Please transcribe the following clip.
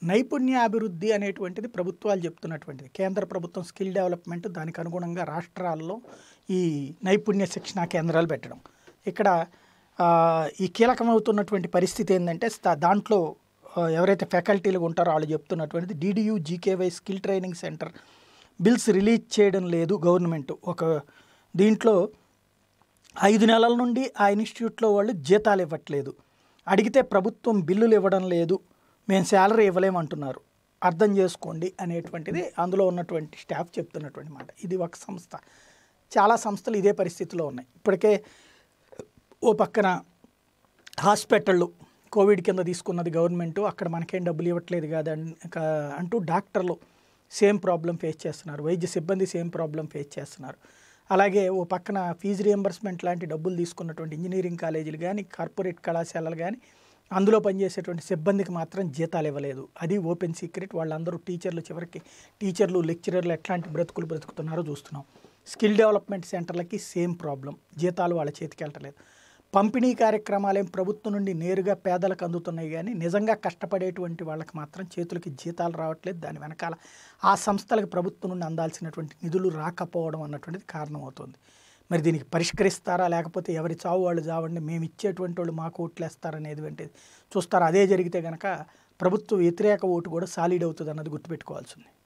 నైపుణ్యాభివృద్ధి అనేటువంటిది ప్రభుత్వాలు చెప్తున్నటువంటిది కేంద్ర ప్రభుత్వం స్కిల్ డెవలప్మెంట్ దానికి అనుగుణంగా రాష్ట్రాల్లో ఈ నైపుణ్య శిక్షణా కేంద్రాలు పెట్టడం ఇక్కడ ఆ, ఈ కీలకమవుతున్నటువంటి పరిస్థితి ఏంటంటే స్థా- దాంట్లో ఆ, ఎవరైతే ఫ్యాకల్టీలు ఉంటారో వాళ్ళు చెప్తున్నటువంటిది DDU GKY skill training center bills release చేయడం లేదు గవర్నమెంట్ ఒక దీంట్లో ఐదు నెలల నుండి ఆ ఇన్స్టిట్యూట్లో వాళ్ళు జీతాలు ఇవ్వట్లేదు అడిగితే ప్రభుత్వం బిల్లులు ఇవ్వడం లేదు మేము శాలరీ ఇవ్వలేమంటున్నారు అర్థం చేసుకోండి అనేటువంటిది అందులో ఉన్నటువంటి స్టాఫ్ చెప్తున్నటువంటి మాట ఇది ఒక సంస్థ చాలా సంస్థలు ఇదే పరిస్థితిలో ఉన్నాయి ఇప్పటికే ఓ పక్కన హాస్పిటళ్ళు కోవిడ్ కింద తీసుకున్నది గవర్నమెంట్ అక్కడ మనకేం డబ్బులు ఇవ్వట్లేదు కదా అంటూ డాక్టర్లు సేమ్ ప్రాబ్లం ఫేస్ చేస్తున్నారు వైద్య సిబ్బంది సేమ్ ప్రాబ్లం ఫేస్ చేస్తున్నారు అలాగే ఓ పక్కన ఫీజు రియంబర్స్మెంట్ లాంటి డబ్బులు తీసుకున్నటువంటి ఇంజనీరింగ్ కాలేజీలు కానీ కార్పొరేట్ కళాశాలలు కానీ అందులో పనిచేసేటువంటి సిబ్బందికి మాత్రం జీతాలు ఇవ్వలేదు అది ఓపెన్ సీక్రెట్ వాళ్ళందరూ టీచర్లు చివరికి టీచర్లు లెక్చరర్లు ఎట్లాంటి బ్రతుకులు బ్రతుకుతున్నారో చూస్తున్నాం స్కిల్ డెవలప్మెంట్ సెంటర్లకి సేమ్ ప్రాబ్లం జీతాలు వాళ్ళ చేతికి వెళ్ళట్లేదు పంపిణీ కార్యక్రమాలేం ప్రభుత్వం నుండి నేరుగా పేదలకు అందుతున్నాయి కానీ నిజంగా కష్టపడేటువంటి వాళ్ళకి మాత్రం చేతులకి జీతాలు రావట్లేదు దాని వెనకాల ఆ సంస్థలకు ప్రభుత్వం నుండి అందాల్సినటువంటి నిధులు రాకపోవడం అన్నటువంటిది కారణమవుతుంది మరి దీనికి పరిష్కరిస్తారా లేకపోతే ఎవరి చావు వాళ్ళు చావండి మేము ఇచ్చేటువంటి వాళ్ళు మాకు ఓట్లు వేస్తారనేది వంటిది చూస్తారా అదే జరిగితే కనుక ప్రభుత్వ వ్యతిరేక ఓటు కూడా సాలిడ్ అవుతుంది అన్నది గుర్తుపెట్టుకోవాల్సింది